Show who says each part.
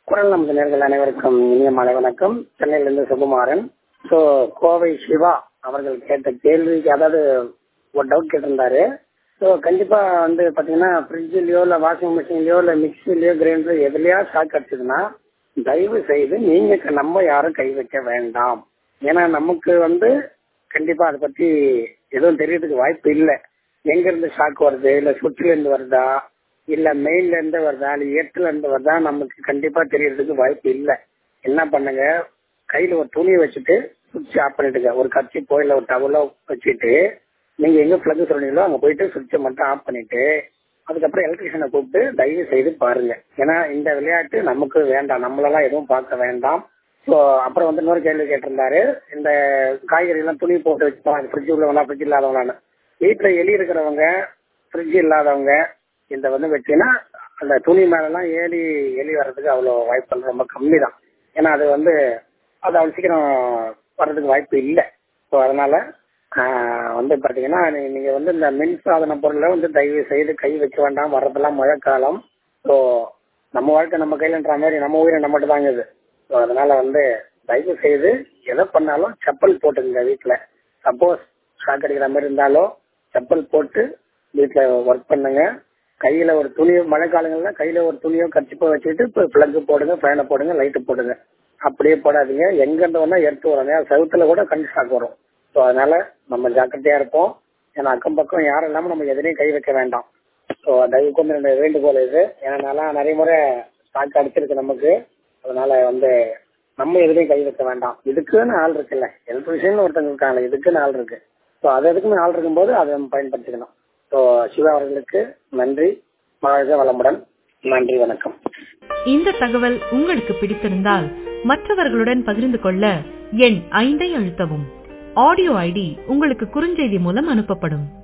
Speaker 1: குரல் நமது நேர்கள் அனைவருக்கும் இனிய மாலை வணக்கம் சென்னையிலிருந்து சுகுமாரன் ஸோ கோவை சிவா அவர்கள் கேட்ட கேள்விக்கு அதாவது ஒரு டவுட் கேட்டிருந்தாரு ஸோ கண்டிப்பா வந்து பாத்தீங்கன்னா ஃப்ரிட்ஜ்லயோ இல்ல வாஷிங் மிஷின்லயோ இல்ல மிக்சிலயோ கிரைண்டர் எதுலயா ஷாக் அடிச்சதுன்னா தயவு செய்து நீங்க க- நம்ம யாரும் கை வைக்க வேண்டாம் ஏன்னா நமக்கு வந்து கண்டிப்பா அதை பத்தி எதுவும் தெரியறதுக்கு வாய்ப்பு இல்லை எங்க இருந்து ஷாக் வருது இல்ல சுவிட்ச்ல இருந்து வருதா இல்ல மெயின்ல இருந்து வருதா இல்ல எர்த்ல இருந்து வருதா நமக்கு கண்டிப்பா தெரியறதுக்கு வாய்ப்பு இல்லை என்ன பண்ணுங்க கையில ஒரு துணியை வச்சுட்டு சுவிட்ச் ஆஃப் பண்ணிடுங்க ஒரு கட்சிப்போ இல்ல ஒரு டவலோ வச்சுட்டு நீங்க எங்க பிளக் சொல்றீங்களோ அங்க போயிட்டு சுவிட்சை மட்டும் ஆஃப் பண்ணிட்டு அதுக்கப்புறம் எலக்ட்ரிஷியனை கூப்பிட்டு தயவு செய்து பாருங்க ஏன்னா இந்த விளையாட்டு நமக்கு வேண்டாம் நம்மளெல்லாம் எதுவும் பார்க்க வேண்டாம் ஸோ அப்புறம் வந்து இன்னொரு கேள்வி கேட்டிருந்தாரு இந்த காய்கறி எல்லாம் துணி போட்டு வச்சுப்போம் ஃப்ரிட்ஜ் உள்ளவங்களா ஃப்ரிட்ஜ் இல்லாதவங்களான்னு வீட்டுல எலி இருக்கிறவங்க ஃப்ரிட்ஜ் இல்லாதவங்க இந்த வந்து வச்சீங்கன்னா அந்த துணி மேலெல்லாம் ஏலி எலி வர்றதுக்கு அவ்வளோ வாய்ப்பு ரொம்ப கம்மி தான் ஏன்னா அது வந்து அது அவ்வளோ சீக்கிரம் வர்றதுக்கு வாய்ப்பு இல்லை ஸோ அதனால ஆஹ், வந்து பாத்தீங்கன்னா நீ- நீங்க வந்து இந்த மின்சாதன பொருளை வந்து தயவு செய்து கை வைக்க வேண்டாம் வர்றதெல்லாம் மழைக்காலம் ஸோ நம்ம வாழ்க்கை நம்ம கையிலன்ற மாதிரி நம்ம உயிரை நம்மகிட்ட தாங்க இது ஸோ அதனால வந்து தயவு செய்து எதை பண்ணாலும் செப்பல் போட்டுங்க வீட்டுல சப்போஸ் ஷாக் அடிக்கிற மாதிரி இருந்தாலோ செப்பல் போட்டு வீட்டுல ஒர்க் பண்ணுங்க கையில ஒரு துணி மழை காலங்கள்ல கையில ஒரு துணியோ கச்சிப்போ வச்சுட்டு இப்போ பிளக் போடுங்க ஃபேனை போடுங்க லைட்டு போடுங்க அப்படியே போடாதீங்க எங்க இருந்து வேணா எடுத்து வராங்க செவுத்துல கூட கண் ஷாக் வரும் ஸோ அதனால நம்ம ஜாக்கிரதையா இருப்போம் ஏன்னா அக்கம் பக்கம் யாரும் இல்லாம நம்ம எதுலையும் கை வைக்க வேண்டாம் ஸோ தயவு கொண்டு என்னுடைய வேண்டுகோள் இது ஏன்னா நான் நிறைய முறை ஷாக் அடிச்சிருக்கு நமக்கு அதனால வந்து நம்ம எதுலையும் கை வைக்க வேண்டாம் இதுக்குன்னு ஆள் இருக்குல்ல எலக்ட்ரிஷியன் ஒருத்தங்க இருக்காங்க இதுக்குன்னு ஆள் இருக்கு ஸோ அது எதுக்குன்னு ஆள் இருக்கும்போது அதை நம்ம பயன்படுத்திக்கணும் ஸோ சிவா அவர்களுக்கு நன்றி வாழ்க வளமுடன் நன்றி வணக்கம்
Speaker 2: இந்த தகவல் உங்களுக்கு பிடித்திருந்தால் மற்றவர்களுடன் பகிர்ந்து கொள்ள எண் ஐந்தை அழுத்தவும் ஆடியோ ஐடி உங்களுக்கு குறுஞ்செய்தி மூலம் அனுப்பப்படும்